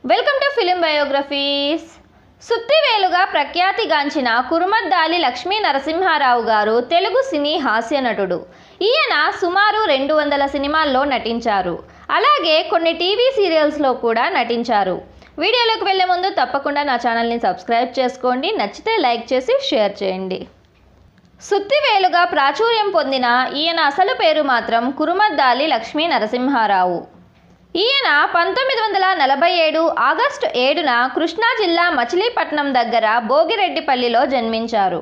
welcome to film biographies సుత్తివేలుగా ప్రఖ్యాతిగాంచిన కురుమద్దాలి లక్ష్మీ నరసింహారావు గారు తెలుగు సినీ హాస్య నటుడు ఈయన సుమారు రెండు వందల సినిమాల్లో నటించారు అలాగే కొన్ని టీవీ సీరియల్స్లో కూడా నటించారు వీడియోలోకి వెళ్ళే ముందు తప్పకుండా నా ఛానల్ని సబ్స్క్రైబ్ చేసుకోండి నచ్చితే లైక్ చేసి షేర్ చేయండి సుత్తివేలుగా ప్రాచుర్యం పొందిన ఈయన అసలు పేరు మాత్రం కురుమద్దాలి లక్ష్మీ నరసింహారావు ఈయన పంతొమ్మిది వందల నలభై ఏడు ఆగస్టు ఏడున కృష్ణా జిల్లా మచిలీపట్నం దగ్గర భోగిరెడ్డిపల్లిలో జన్మించారు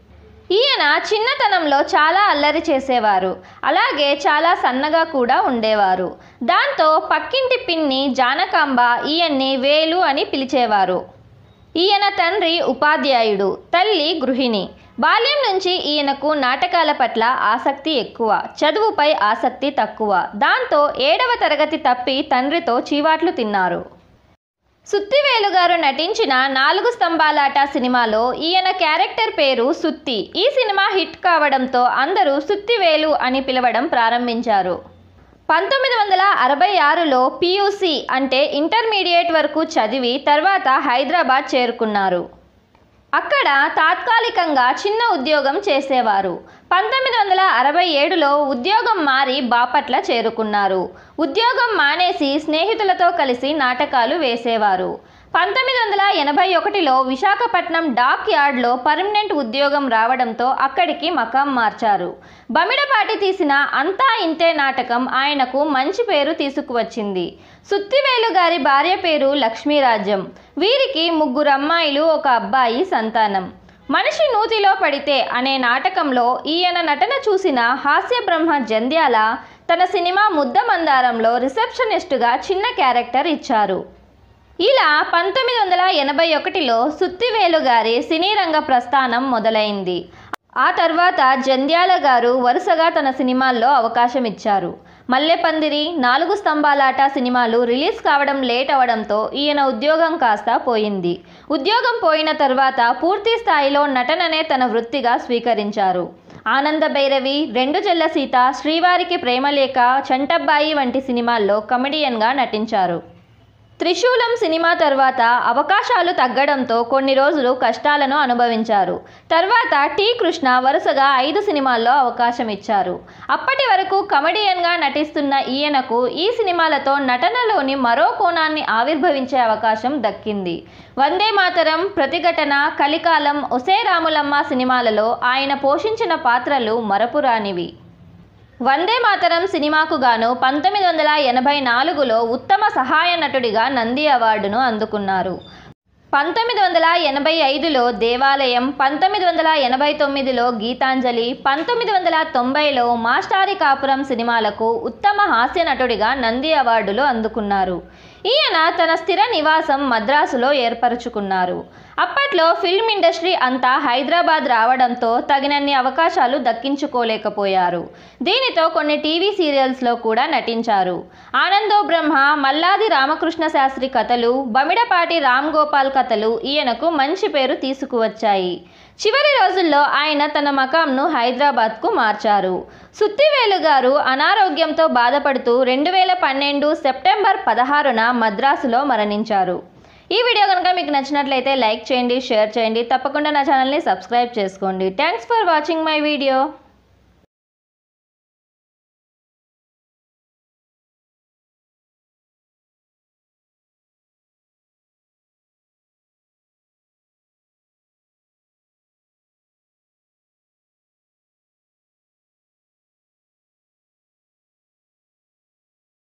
ఈయన చిన్నతనంలో చాలా అల్లరి చేసేవారు అలాగే చాలా సన్నగా కూడా ఉండేవారు దాంతో పక్కింటి పిన్ని జానకాంబ ఈయన్ని వేలు అని పిలిచేవారు ఈయన తండ్రి ఉపాధ్యాయుడు తల్లి గృహిణి బాల్యం నుంచి ఈయనకు నాటకాల పట్ల ఆసక్తి ఎక్కువ చదువుపై ఆసక్తి తక్కువ దాంతో ఏడవ తరగతి తప్పి తండ్రితో చీవాట్లు తిన్నారు సుత్తివేలు గారు నటించిన నాలుగు స్తంభాలాట సినిమాలో ఈయన క్యారెక్టర్ పేరు సుత్తి ఈ సినిమా హిట్ కావడంతో అందరూ సుత్తివేలు అని పిలవడం ప్రారంభించారు పంతొమ్మిది వందల అరవై ఆరులో పియూసి అంటే ఇంటర్మీడియట్ వరకు చదివి తర్వాత హైదరాబాద్ చేరుకున్నారు అక్కడ తాత్కాలికంగా చిన్న ఉద్యోగం చేసేవారు పంతొమ్మిది వందల అరవై ఏడులో ఉద్యోగం మారి బాపట్ల చేరుకున్నారు ఉద్యోగం మానేసి స్నేహితులతో కలిసి నాటకాలు వేసేవారు పంతొమ్మిది వందల ఎనభై ఒకటిలో విశాఖపట్నం డాక్ యార్డ్లో పర్మనెంట్ ఉద్యోగం రావడంతో అక్కడికి మకాం మార్చారు బమిడపాటి తీసిన అంతా ఇంతే నాటకం ఆయనకు మంచి పేరు తీసుకువచ్చింది సుత్తివేలు గారి భార్య పేరు లక్ష్మీరాజ్యం వీరికి ముగ్గురు అమ్మాయిలు ఒక అబ్బాయి సంతానం మనిషి నూతిలో పడితే అనే నాటకంలో ఈయన నటన చూసిన హాస్య బ్రహ్మ జంధ్యాల తన సినిమా ముద్ద మందారంలో రిసెప్షనిస్టుగా చిన్న క్యారెక్టర్ ఇచ్చారు ఇలా పంతొమ్మిది వందల ఎనభై ఒకటిలో సుత్తివేలు గారి సినీ రంగ ప్రస్థానం మొదలైంది ఆ తర్వాత జంధ్యాల గారు వరుసగా తన సినిమాల్లో అవకాశం ఇచ్చారు మల్లెపందిరి నాలుగు స్తంభాలాట సినిమాలు రిలీజ్ కావడం లేట్ అవడంతో ఈయన ఉద్యోగం కాస్త పోయింది ఉద్యోగం పోయిన తర్వాత పూర్తి స్థాయిలో నటననే తన వృత్తిగా స్వీకరించారు ఆనంద భైరవి రెండు చెల్ల సీత శ్రీవారికి ప్రేమలేఖ చంటబ్బాయి వంటి సినిమాల్లో కమెడియన్గా నటించారు త్రిశూలం సినిమా తర్వాత అవకాశాలు తగ్గడంతో కొన్ని రోజులు కష్టాలను అనుభవించారు తర్వాత టి కృష్ణ వరుసగా ఐదు సినిమాల్లో అవకాశం ఇచ్చారు అప్పటి వరకు కమెడియన్గా నటిస్తున్న ఈయనకు ఈ సినిమాలతో నటనలోని మరో కోణాన్ని ఆవిర్భవించే అవకాశం దక్కింది వందే మాతరం ప్రతిఘటన కలికాలం ఒసే రాములమ్మ సినిమాలలో ఆయన పోషించిన పాత్రలు మరపురానివి వందే మాతరం సినిమాకు గాను పంతొమ్మిది వందల ఎనభై నాలుగులో ఉత్తమ సహాయ నటుడిగా నంది అవార్డును అందుకున్నారు పంతొమ్మిది వందల ఎనభై ఐదులో దేవాలయం పంతొమ్మిది వందల ఎనభై తొమ్మిదిలో గీతాంజలి పంతొమ్మిది వందల తొంభైలో మాస్టారి కాపురం సినిమాలకు ఉత్తమ హాస్య నటుడిగా నంది అవార్డులు అందుకున్నారు ఈయన తన స్థిర నివాసం మద్రాసులో ఏర్పరచుకున్నారు అప్పట్లో ఫిల్మ్ ఇండస్ట్రీ అంతా హైదరాబాద్ రావడంతో తగినన్ని అవకాశాలు దక్కించుకోలేకపోయారు దీనితో కొన్ని టీవీ సీరియల్స్లో కూడా నటించారు ఆనందో బ్రహ్మ మల్లాది రామకృష్ణ శాస్త్రి కథలు బమిడపాటి రామ్ గోపాల్ కథలు ఈయనకు మంచి పేరు తీసుకువచ్చాయి చివరి రోజుల్లో ఆయన తన మకాంను హైదరాబాద్కు మార్చారు సుత్తివేలు గారు అనారోగ్యంతో బాధపడుతూ రెండు వేల పన్నెండు సెప్టెంబర్ పదహారున మద్రాసులో మరణించారు ఈ వీడియో కనుక మీకు నచ్చినట్లయితే లైక్ చేయండి షేర్ చేయండి తప్పకుండా నా ఛానల్ని సబ్స్క్రైబ్ చేసుకోండి thanks for watching my video